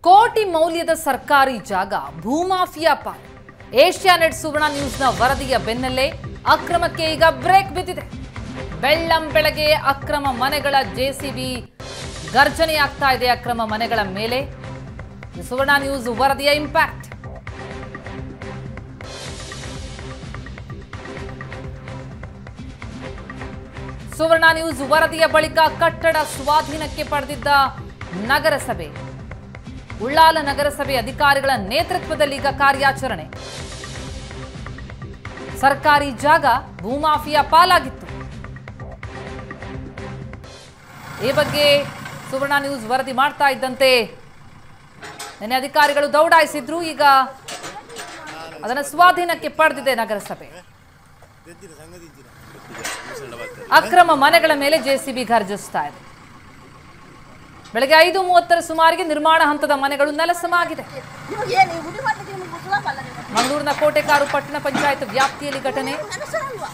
ಕೋಟಿ ಮೌಲ್ಯದ ಸರ್ಕಾರಿ ಜಾಗ ಭೂಮಾಫಿಯಾ ಪಾಲ್ ಏಷ್ಯಾನೆಟ್ ಸುವರ್ಣ ನ್ಯೂಸ್ನ ವರದಿಯ ಬೆನ್ನಲ್ಲೇ ಅಕ್ರಮಕ್ಕೆ ಈಗ ಬ್ರೇಕ್ ಬಿದ್ದಿದೆ ಬೆಳ್ಳಂ ಬೆಳಗ್ಗೆ ಅಕ್ರಮ ಮನೆಗಳ ಜೆಸಿಬಿ ಗರ್ಜನೆಯಾಗ್ತಾ ಇದೆ ಅಕ್ರಮ ಮನೆಗಳ ಮೇಲೆ ಇದು ಸುವರ್ಣ ನ್ಯೂಸ್ ವರದಿಯ ಇಂಪ್ಯಾಕ್ಟ್ ಸುವರ್ಣ ನ್ಯೂಸ್ ವರದಿಯ ಬಳಿಕ ಕಟ್ಟಡ ಸ್ವಾಧೀನಕ್ಕೆ ಪಡೆದಿದ್ದ ನಗರಸಭೆ ಉಳ್ಳಾಲ ನಗರಸಭೆ ಅಧಿಕಾರಿಗಳ ನೇತೃತ್ವದಲ್ಲಿ ಈಗ ಕಾರ್ಯಾಚರಣೆ ಸರ್ಕಾರಿ ಜಾಗ ಭೂಮಾಫಿಯಾ ಪಾಲಾಗಿತ್ತು ಈ ಬಗ್ಗೆ ಸುವರ್ಣ ನ್ಯೂಸ್ ವರದಿ ಮಾಡ್ತಾ ಇದ್ದಂತೆ ನಿನ್ನೆ ಅಧಿಕಾರಿಗಳು ದೌಡಾಯಿಸಿದ್ರು ಈಗ ಅದನ್ನು ಸ್ವಾಧೀನಕ್ಕೆ ಪಡೆದಿದೆ ನಗರಸಭೆ ಅಕ್ರಮ ಮನೆಗಳ ಮೇಲೆ ಜೆಸಿಬಿ ಗರ್ಜಿಸ್ತಾ ಇದೆ ಬೆಳಗ್ಗೆ ಐದು ಮೂವತ್ತರ ಸುಮಾರಿಗೆ ನಿರ್ಮಾಣ ಹಂತದ ಮನೆಗಳು ನೆಲಸಮಾಗಿದೆ ನಿಮಗೇನು ಈ ಹುಡಿ ಮಾಡ್ಲಿಕ್ಕೆ ನಿಮ್ಗೆ ಸುಲಭ ಅಲ್ಲ ನಿಮಗೆ ಮಂಗಳೂರಿನ ಕೋಟೆಕಾರು ಪಟ್ಟಣ ಪಂಚಾಯತ್ ವ್ಯಾಪ್ತಿಯಲ್ಲಿ ಘಟನೆ ಅನುಸರಲ್ವಾ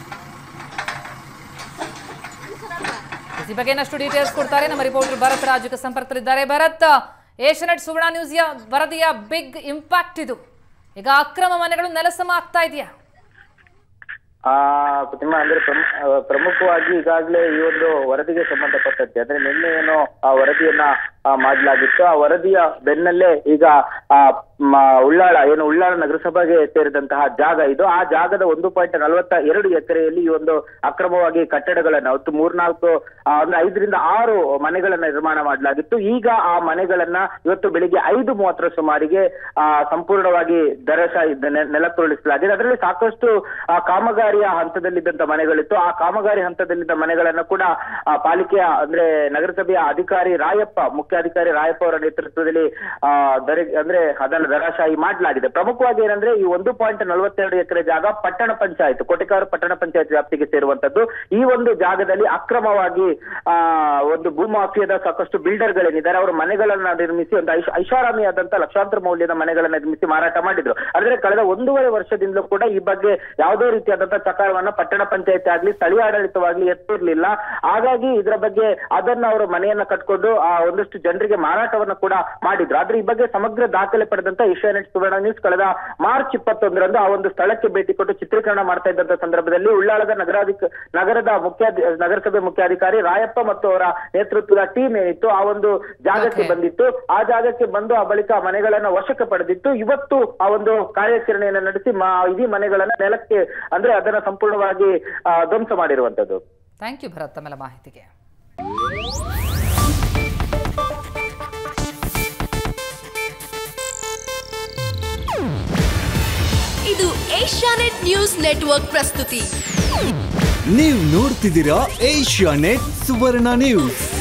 ಈ ಬಗ್ಗೆ ಇನ್ನಷ್ಟು ಡೀಟೇಲ್ಸ್ ಕೊಡ್ತಾರೆ ನಮ್ಮ ರಿಪೋರ್ಟರ್ ಭರತ್ ರಾಜುಗೆ ಸಂಪರ್ಕದಲ್ಲಿದ್ದಾರೆ ಭರತ್ ಏಷ್ಯಾನೆಟ್ ಸುವರ್ಣ ನ್ಯೂಸ್ ವರದಿಯ ಬಿಗ್ ಇಂಪ್ಯಾಕ್ಟ್ ಇದು ಈಗ ಅಕ್ರಮ ಮನೆಗಳು ನೆಲಸಮ ಆಗ್ತಾ ಇದೆಯಾ ಆ ಪ್ರತಿಮಾ ಅಂದ್ರೆ ಪ್ರಮು- ಆ, ಪ್ರಮುಖವಾಗಿ ಈಗಾಗಲೇ ಈ ಒಂದು ವರದಿಗೆ ಸಂಬಂಧಪಟ್ಟಂತೆ ಅಂದ್ರೆ ನಿನ್ನೆ ಏನು ಆ ವರದಿಯನ್ನ ಆ, ಮಾಡಲಾಗಿತ್ತು ಆ ವರದಿಯ ಬೆನ್ನಲ್ಲೇ ಈಗ ಆ ಮ, ಉಳ್ಳಾಳ ಏನು ಉಳ್ಳಾಳ ನಗರಸಭೆಗೆ ಸೇರಿದಂತಹ ಜಾಗ ಇದು ಆ ಜಾಗದ ಒಂದು ಪಾಯಿಂಟ್ ನಲವತ್ತ ಎರಡು ಎಕರೆಯಲ್ಲಿ ಈ ಒಂದು ಅಕ್ರಮವಾಗಿ ಕಟ್ಟಡಗಳನ್ನ ಒಟ್ಟು ಮೂರ್ನಾಲ್ಕು ಆ, ಒಂದು ಐದರಿಂದ ಆರು ಮನೆಗಳನ್ನ ನಿರ್ಮಾಣ ಮಾಡಲಾಗಿತ್ತು ಈಗ ಆ ಮನೆಗಳನ್ನ ಇವತ್ತು ಬೆಳಿಗ್ಗೆ ಐದು ಮೂವತ್ತರ ಸುಮಾರಿಗೆ ಆ ಸಂಪೂರ್ಣವಾಗಿ ದರಶ ನೆಲಕ್ಕುರುಳಿಸಲಾಗಿದೆ ಅದರಲ್ಲಿ ಸಾಕಷ್ಟು ಆ, ಕಾಮಗಾರಿಯ ಹಂತದಲ್ಲಿದ್ದಂತ ಮನೆಗಳಿತ್ತು ಆ ಕಾಮಗಾರಿ ಹಂತದಲ್ಲಿದ್ದ ಮನೆಗಳನ್ನ ಕೂಡ ಆ, ಪಾಲಿಕೆಯ ಅಂದ್ರೆ ನಗರಸಭೆಯ ಅಧಿಕಾರಿ ರಾಯಪ್ಪ ಮುಖ್ಯಾಧಿಕಾರಿ ರಾಯಪ್ಪ ಅವರ ನೇತೃತ್ವದಲ್ಲಿ ಆ ದರ ಅಂದ್ರೆ ಅದನ್ನ ದರಾಶಾಹಿ ಮಾಡಲಾಗಿದೆ ಪ್ರಮುಖವಾಗಿ ಏನಂದ್ರೆ ಈ ಒಂದು ಪಾಯಿಂಟ್ ನಲವತ್ತೆರಡು ಎಕರೆ ಜಾಗ ಪಟ್ಟಣ ಪಂಚಾಯತ್ ಕೋಟೆಕಾರು ಪಟ್ಟಣ ಪಂಚಾಯತ್ ವ್ಯಾಪ್ತಿಗೆ ಸೇರುವಂತದ್ದು ಈ ಒಂದು ಜಾಗದಲ್ಲಿ ಅಕ್ರಮವಾಗಿ ಆ ಒಂದು ಭೂಮಾಫಿಯಾದ ಸಾಕಷ್ಟು ಬಿಲ್ಡರ್ಗಳೇನಿದ್ದಾರೆ ಅವರು ಮನೆಗಳನ್ನ ನಿರ್ಮಿಸಿ ಒಂದು ಐಷ್ ಐಷಾರಾಮಿಯಾದಂತ ಲಕ್ಷಾಂತರ ಮೌಲ್ಯದ ಮನೆಗಳನ್ನ ನಿರ್ಮಿಸಿ ಮಾರಾಟ ಮಾಡಿದ್ರು ಆದ್ರೆ ಕಳೆದ ಒಂದೂವರೆ ವರ್ಷದಿಂದಲೂ ಕೂಡ ಈ ಬಗ್ಗೆ ಯಾವುದೇ ರೀತಿಯಾದಂತಹ ಚಕಾರವನ್ನ ಪಟ್ಟಣ ಪಂಚಾಯತ್ ಆಗ್ಲಿ ಸ್ಥಳೀಯ ಆಡಳಿತವಾಗ್ಲಿ ಎತ್ತಿರ್ಲಿಲ್ಲ ಹಾಗಾಗಿ ಇದರ ಬಗ್ಗೆ ಅದನ್ನ ಅವರು ಮನೆಯನ್ನ ಕಟ್ಕೊಂಡು ಆ ಒಂದಷ್ಟು ಜನರಿಗೆ ಮಾರಾಟವನ್ನ ಕೂಡ ಮಾಡಿದ್ರು ಆದ್ರೆ ಈ ಬಗ್ಗೆ ಸಮಗ್ರ ದಾಖಲೆ ಪಡೆದಂತ ಏಷ್ಯಾನೆಟ್ ಸುವರ್ಣ ನ್ಯೂಸ್ ಕಳೆದ ಮಾರ್ಚ್ ಇಪ್ಪತ್ತೊಂದರಂದು ಆ ಒಂದು ಸ್ಥಳಕ್ಕೆ ಭೇಟಿ ಕೊಟ್ಟು ಚಿತ್ರೀಕರಣ ಮಾಡ್ತಾ ಇದ್ದಂತ ಸಂದರ್ಭದಲ್ಲಿ ಉಳ್ಳಾಳದ ನಗರಾಧಿಕ ನಗರದ ಮುಖ್ಯ ನಗರಸಭೆ ಮುಖ್ಯಾಧಿಕಾರಿ ರಾಯಪ್ಪ ಮತ್ತು ಅವರ ನೇತೃತ್ವದ ಟೀಮ್ ಏನಿತ್ತು ಆ ಒಂದು ಜಾಗಕ್ಕೆ Okay. ಬಂದಿತ್ತು ಆ ಜಾಗಕ್ಕೆ ಬಂದು ಆ ಬಳಿಕ ಆ ಮನೆಗಳನ್ನ ವಶಕ್ಕೆ ಪಡೆದಿತ್ತು ಇವತ್ತು ಆ ಒಂದು ಕಾರ್ಯಾಚರಣೆಯನ್ನ ನಡೆಸಿ ಮ- ಇಡೀ ಮನೆಗಳನ್ನ ನೆಲಕ್ಕೆ ಅಂದ್ರೆ ಅದನ್ನ ಸಂಪೂರ್ಣವಾಗಿ ಆ, ಧ್ವಂಸ ಮಾಡಿರುವಂತದ್ದು ಥ್ಯಾಂಕ್ ಯು ಭರತ್ ತಮ್ಮೆಲ್ಲ ಮಾಹಿತಿಗೆ ಇದು ಏಷ್ಯಾನೆಟ್ ನ್ಯೂಸ್ ನೆಟ್ವರ್ಕ್ ಪ್ರಸ್ತುತಿ ನೀವು ನೋಡ್ತಿದ್ದೀರಾ ಏಷ್ಯಾ ನೆಟ್ ಸುವರ್ಣ ನ್ಯೂಸ್